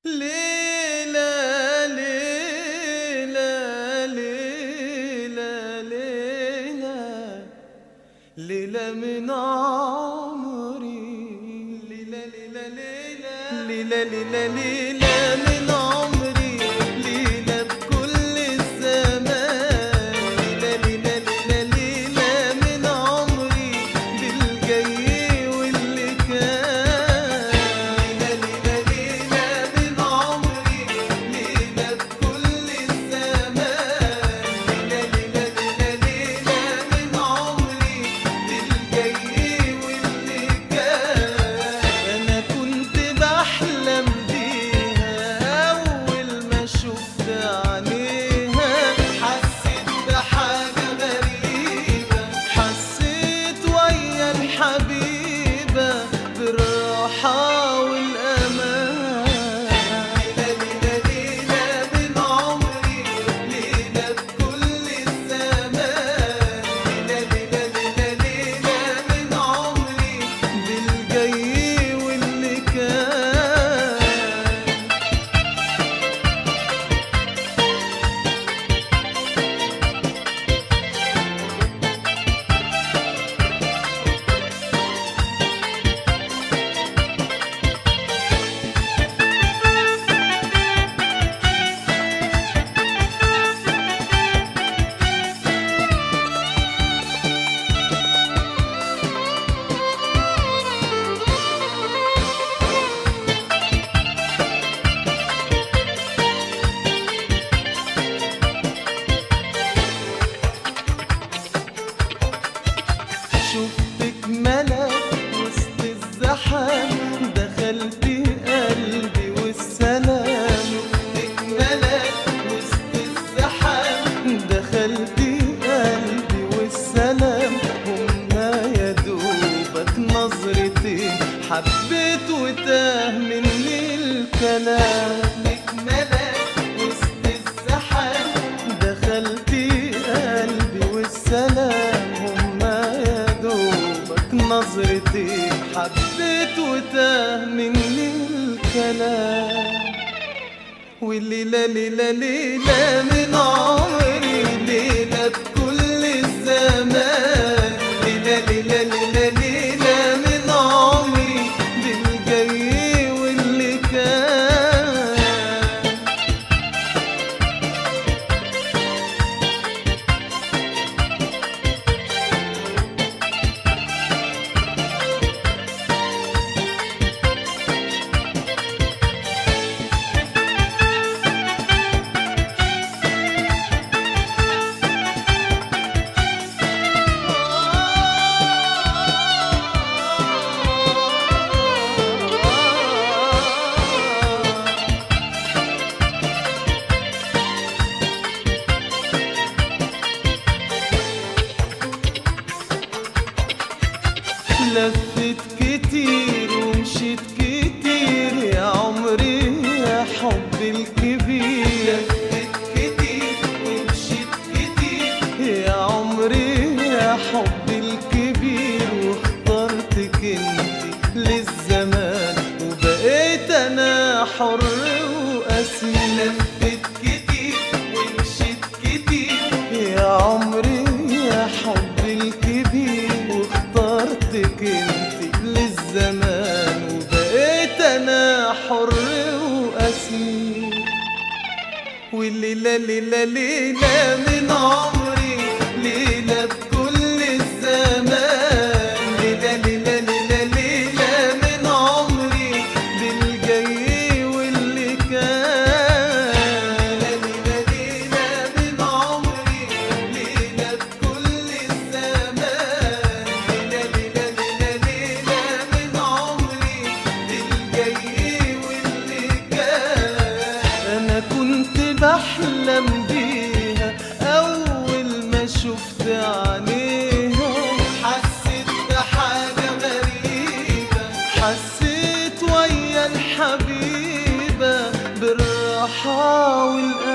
ليلى ليلى ليلى ليلى ليلى من عمري ليلى ليلى ليلى ليلى ليلى ليلى من عمري ليلى بكل الزمان ليلى ليلى ليلى ليلى من عمري بالجاي واللي كان ليلى ليلى ليلى من عمري ليلى بكل الزمان ليلى ليلى ليلى ليلى من عمري بالجاي واللي كان انا كنت بحلم بيها اول ما شفت عينيها حسيت بحاجه غريبه حسيت ويا الحبيبه بالراحه والامان ليلى ليلى من عمري ليلى بكل الزمان ليلى ليلى ليلى ليلى من عمري بالجاي واللي كان شفتك ملك وسط الزحام دخلت قلبي والسلام شفتك ملك وسط الزحام دخلت قلبي والسلام هما يا دوبك نظرتين حبيت وتاه مني الكلام شفتك ملك وسط الزحام دخلت قلبي والسلام هما يا دوبك نظرتي حبيت وتاه مني الكلام والليلة ليلة ليلة من عمري ليلة بكل الزمان ليلة ليلة ليلة ليلة من عمري بالجاي واللي كان لفت كتير ومشيت كتير يا عمري يا حب الكبير لفت كتير ومشيت كتير يا عمري يا حب الكبير واخترتك انت للزمان وبقيت انا حر واسير لفت كتير ومشيت كتير يا عمري يا حب الكبير واخترتك انت للزمان وبقيت انا حر واسير والليلة ليلة ليلة من عمري ليلة بكل الزمان ليلة ليلة ليلة ليلة من عمري بالجاي واللي كان ليلة ليلة من عمري ليلة بكل الزمان ليلة ليلة ليلة ليلة من عمري بالجاي واللي كان انا كنت بحلم بيها اول ما شفت عينيها حسيت بحاجه غريبه حسيت ويا الحبيبه بالراحه والأمان